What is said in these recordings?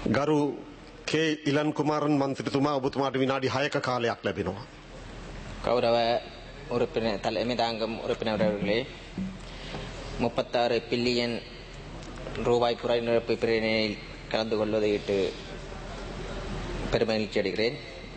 ගරු කේ ඉලන් කුමාරන් මන්ත්‍රතුමා ඔබතුමාට විනාඩි 6ක කාලයක් ලැබෙනවා. கௌரவ உறுப்பினர் தலைமை தாங்கும் உறுப்பினர் அவர்களே முப்பத்தாறு பில்லியன் ரூபாய் குறைநிரப்பு பிரேரணையில் கலந்து கொள்வதை இட்டு பெருமகிழ்ச்சி அடைகிறேன்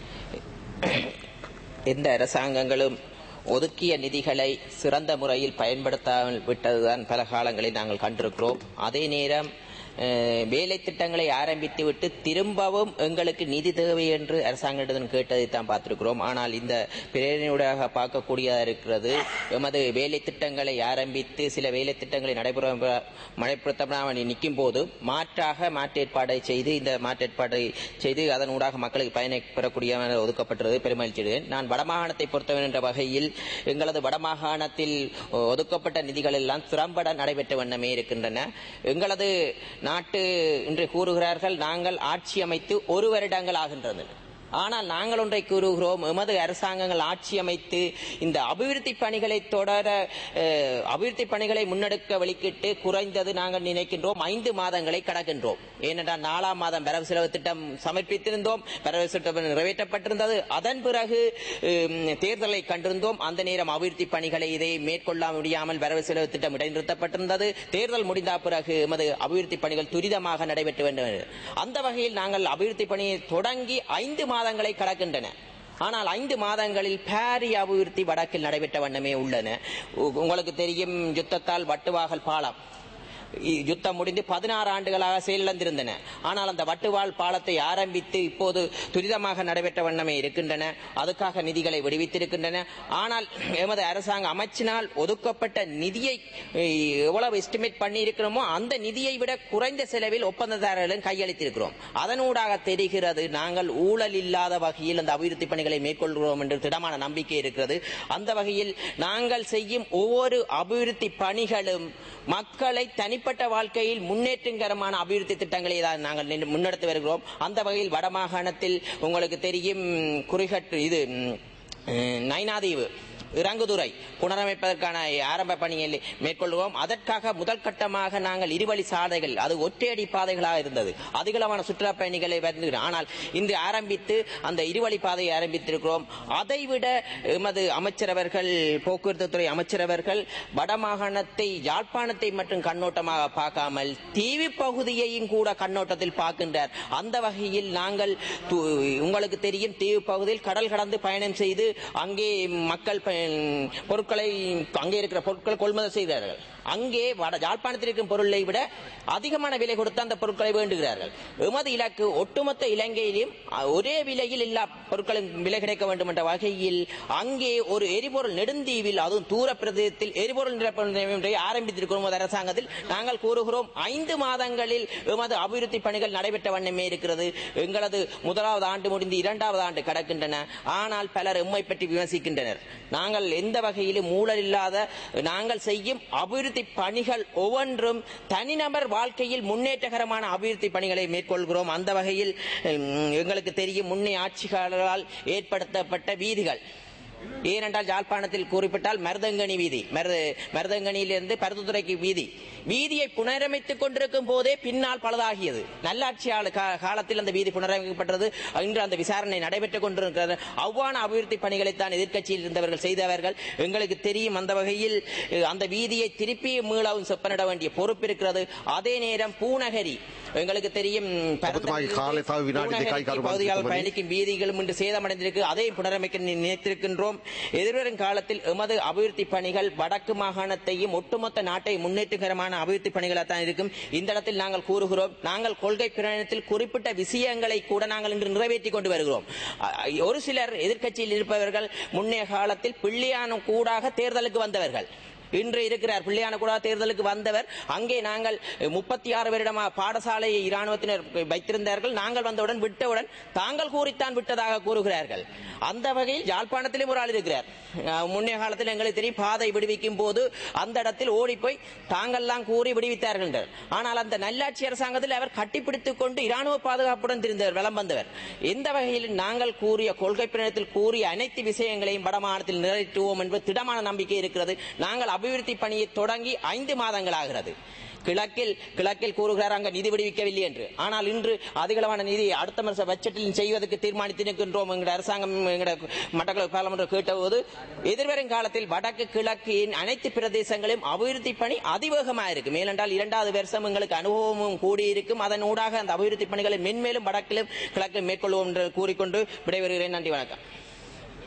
எந்த அரசாங்கங்களும் ஒதுக்கிய நிதிகளை சிறந்த முறையில் பயன்படுத்தாமல் விட்டதுதான் பல காலங்களில் நாங்கள் கண்டிருக்கிறோம் அதே நேரம் அஹ், வேலை திட்டங்களை ஆரம்பித்து விட்டு திரும்பவும் எங்களுக்கு நிதி தேவை என்று அரசாங்கத்திடம் கேட்டதை தான் பார்த்திருக்கிறோம் ஆனால் இந்த பிரேரணையூடாக பார்க்கக்கூடியதாக இருக்கிறது எமது வேலை திட்டங்களை ஆரம்பித்து சில வேலை திட்டங்களை நடைபெற நடைபெறுத்தாமல் நிற்கும் போது மாற்றாக மாற்றேற்பாடை செய்து இந்த மாற்றேற்பாடை செய்து அதன் ஊடாக மக்களுக்கு பயனை பெறக்கூடிய ஒதுக்கப்பட்டது பெருமகிழ்ச்சி அடைகிறேன். நான் வடமாகாணத்தை பொறுத்தவரை என்ற வகையில் எங்களது வடமாகாணத்தில் ஒதுக்கப்பட்ட நிதிகள் எல்லாம் திறம்பட நடைபெற்ற வண்ணமே இருக்கின்றன எங்களது நாட்டு இன்று கூறுகிறார்கள் நாங்கள் ஆட்சி அமைத்து ஒரு வருடங்கள் ஆகின்றது ஆனால் நாங்கள் ஒன்றை கூறுகிறோம் எமது அரசாங்கங்கள் ஆட்சி அமைத்து இந்த அபிவிருத்தி பணிகளை தொடர அஹ், அபிவிருத்தி பணிகளை முன்னெடுக்க வெளிக்கிட்டு குறைந்தது நாங்கள் நினைக்கின்றோம் ஐந்து மாதங்களை கடக்கின்றோம் ஏனென்றால் நாலாம் மாதம் வரவு செலவு திட்டம் சமர்ப்பித்திருந்தோம் வரவு செலவு திட்டம் நிறைவேற்றப்பட்டிருந்தது அதன் பிறகு உம், தேர்தலை கண்டிருந்தோம் அந்த நேரம் அபிவிருத்தி பணிகளை இதை மேற்கொள்ள முடியாமல் வரவு செலவு திட்டம் இடைநிறுத்தப்பட்டிருந்தது தேர்தல் முடிந்த பிறகு எமது அபிவிருத்தி பணிகள் துரிதமாக நடைபெற்று வேண்டும் அந்த வகையில் நாங்கள் அபிவிருத்தி பணியை தொடங்கி ஐந்து மாதங்களை கடக்கின்றன ஆனால் ஐந்து மாதங்களில் பாரிய அபிவிருத்தி வடக்கில் நடைபெற்ற வண்ணமே உள்ளன உ- உங்களுக்கு தெரியும் யுத்தத்தால் வட்டுவாகல் பாலம் இ- யுத்தம் முடிந்து பதினாறு ஆண்டுகளாக செயலிழந்திருந்தன ஆனால் அந்த வட்டுவாள் பாலத்தை ஆரம்பித்து இப்போது துரிதமாக நடைபெற்ற வண்ணமே இருக்கின்றன அதுக்காக நிதிகளை விடுவித்திருக்கின்றன ஆனால் எமது அரசாங்க அமைச்சினால் ஒதுக்கப்பட்ட நிதியை எ, எவ்வளவு எஸ்டிமேட் பண்ணி இருக்கிறோமோ அந்த நிதியை விட குறைந்த செலவில் ஒப்பந்ததாரர்களும் கையளித்திருக்கிறோம் அதனூடாக தெரிகிறது நாங்கள் ஊழல் இல்லாத வகையில் அந்த அபிவிருத்தி பணிகளை மேற்கொள்கிறோம் என்று திடமான நம்பிக்கை இருக்கிறது அந்த வகையில் நாங்கள் செய்யும் ஒவ்வொரு அபிவிருத்தி பணிகளும் மக்களை தனிப்பட்ட வாழ்க்கையில் முன்னேற்றகரமான அபிவிருத்தி திட்டங்களை தான் நாங்கள் நின்று- முன்னெடுத்து வருகிறோம் அந்த வகையில் வடமாகாணத்தில் உங்களுக்கு தெரியும் குறிகட்டு இது ம், அஹ், நைனாதீவு இறங்குதுறை புனரமைப்பதற்கான ஆரம்ப பணியை மேற்கொள்வோம் அதற்காக முதல் கட்டமாக நாங்கள் இருவழி சாலைகள் அது ஒற்றையடி பாதைகளாக இருந்தது அதிகளவான சுற்றுலா பயணிகளை வந்து ஆனால் இன்று ஆரம்பித்து அந்த இருவழி பாதையை ஆரம்பித்திருக்கிறோம் அதைவிட எமது அமைச்சரவர்கள் போக்குவரத்து துறை அமைச்சரவர்கள் வடமாகாணத்தை யாழ்ப்பாணத்தை மட்டும் கண்ணோட்டமாக பார்க்காமல் தீவு பகுதியையும் கூட கண்ணோட்டத்தில் பார்க்கின்றார் அந்த வகையில் நாங்கள் து- உங்களுக்கு தெரியும் தீவு பகுதியில் கடல் கடந்து பயணம் செய்து அங்கே மக்கள் ப- பொருட்களை அங்கே இருக்கிற பொருட்களை கொள்முதல் செய்கிறார்கள் அங்கே வட யாழ்ப்பாணத்தில் இருக்கும் பொருளை விட அதிகமான விலை கொடுத்து அந்த பொருட்களை வேண்டுகிறார்கள் எமது இலக்கு ஒட்டுமொத்த இலங்கையிலும் அஹ், ஒரே விலையில் எல்லா பொருட்களும் விலை கிடைக்க வேண்டும் என்ற வகையில் அங்கே ஒரு எரிபொருள் நெடுந்தீவில் அதுவும் தூர பிரதேசத்தில் எரிபொருள் நிரப்பு நிலையத்தை ஆரம்பித்திருக்கிறோம் எமது அரசாங்கத்தில் நாங்கள் கூறுகிறோம் ஐந்து மாதங்களில் எமது அபிவிருத்தி பணிகள் நடைபெற்ற வண்ணமே இருக்கிறது எங்களது முதலாவது ஆண்டு முடிந்து இரண்டாவது ஆண்டு கடக்கின்றன ஆனால் பலர் எம்மை பற்றி விமர்சிக்கின்றனர் நாங்கள் எந்த வகையிலும் ஊழல் இல்லாத நாங்கள் செய்யும் அபிவிருத்தி பணிகள் ஒவ்வொன்றும் தனிநபர் வாழ்க்கையில் முன்னேற்றகரமான அபிவிருத்தி பணிகளை மேற்கொள்கிறோம் அந்த வகையில் உம், எங்களுக்கு தெரியும் முன்னே ஆட்சியாளர்களால் ஏற்படுத்தப்பட்ட வீதிகள் ஏனென்றால் யாழ்ப்பாணத்தில் குறிப்பிட்டால் மருதங்கனி வீதி மருத மருதங்கனியிலிருந்து பருத்துத்துறைக்கு வீதி வீதியை புனரமைத்துக் கொண்டிருக்கும் போதே பின்னால் பழுதாகியது நல்லாட்சியாளர் கா- காலத்தில் அந்த வீதி புனரமைக்கப்பட்டது இன்று அந்த விசாரணை நடைபெற்றுக் கொண்டிருக்கிறது அவ்வான அபிவிருத்தி பணிகளைத்தான் எதிர்க்கட்சியில் இருந்தவர்கள் செய்தவர்கள் எங்களுக்கு தெரியும் அந்த வகையில் அஹ், அந்த வீதியை திருப்பி மீளவும் செப்பனிட வேண்டிய பொறுப்பு இருக்கிறது அதே நேரம் பூநகரி எங்களுக்கு தெரியும் ඔබතුමාගේ කාලය තව විනාඩි දෙකයි பூநகரிக்கு කරුමන්ත්‍රතුමනි. பகுதியால் பயணிக்கும் வீதிகளும் இன்று சேதமடைந்திருக்கு அதையும் புனரமைக்க நி- நினைத்திருக்கின்றோம் எதிர்வரும் காலத்தில் எமது அபிவிருத்தி பணிகள் வடக்கு மாகாணத்தையும் ஒட்டுமொத்த நாட்டை முன்னேற்றகரமான அபிவிருத்தி பணிகளாக தான் இருக்கும் இந்த இடத்தில் நாங்கள் கூறுகிறோம் நாங்கள் கொள்கை பிரயாணத்தில் குறிப்பிட்ட விஷயங்களை கூட நாங்கள் இன்று நிறைவேற்றி கொண்டு வருகிறோம் அ- ஒரு சிலர் எதிர்க்கட்சியில் இருப்பவர்கள் முன்னைய காலத்தில் பிள்ளையான கூடாக தேர்தலுக்கு வந்தவர்கள் இன்று இருக்கிறார் பிள்ளையான கூட தேர்தலுக்கு வந்தவர் அங்கே நாங்கள் முப்பத்தி ஆறு வருடமா பாடசாலையை இராணுவத்தினர் வைத்திருந்தார்கள் நாங்கள் வந்தவுடன் விட்டவுடன் தாங்கள் கூறித்தான் விட்டதாக கூறுகிறார்கள் அந்த வகையில் யாழ்ப்பாணத்திலும் ஒரு ஆள் இருக்கிறார் அஹ், முன்னைய காலத்தில் எங்களுக்கு தெரியும் பாதை விடுவிக்கும் போது அந்த இடத்தில் ஓடி போய் தாங்கள்லாம் கூறி விடுவித்தார்கள் என்றார். ஆனால் அந்த நல்லாட்சி அரசாங்கத்தில் அவர் கட்டிப்பிடித்துக் கொண்டு இராணுவ பாதுகாப்புடன் திருந்தவர் வலம் வந்தவர் எந்த வகையில் நாங்கள் கூறிய கொள்கை பிரணத்தில் கூறிய அனைத்து விஷயங்களையும் வடமாநிலத்தில் நிறைவேற்றுவோம் என்பது திடமான நம்பிக்கை இருக்கிறது நாங்கள் அபிவிருத்தி பணியை தொடங்கி ஐந்து மாதங்கள் ஆகிறது கிழக்கில் கிழக்கில் கூறுகிறார் அங்க நிதி விடுவிக்கவில்லை என்று ஆனால் இன்று அதிகளவான நிதி அடுத்த வருஷ பட்ஜெட்டில் செய்வதற்கு தீர்மானித்திருக்கின்றோம் என்கிற அரசாங்கம் என்கிற மட்டக்களப்பு பாராளுமன்ற கேட்டபோது எதிர்வரும் காலத்தில் வடக்கு கிழக்கின் அனைத்து பிரதேசங்களையும் அபிவிருத்தி பணி அதிவேகமாக இருக்கும் ஏனென்றால் இரண்டாவது வருஷம் எங்களுக்கு அனுபவமும் கூடியிருக்கும் அதன் ஊடாக அந்த அபிவிருத்தி பணிகளை மென்மேலும் வடக்கிலும் கிழக்கிலும் மேற்கொள்வோம் என்று கூறிக்கொண்டு விடைபெறுகிறேன் நன்றி வணக்கம்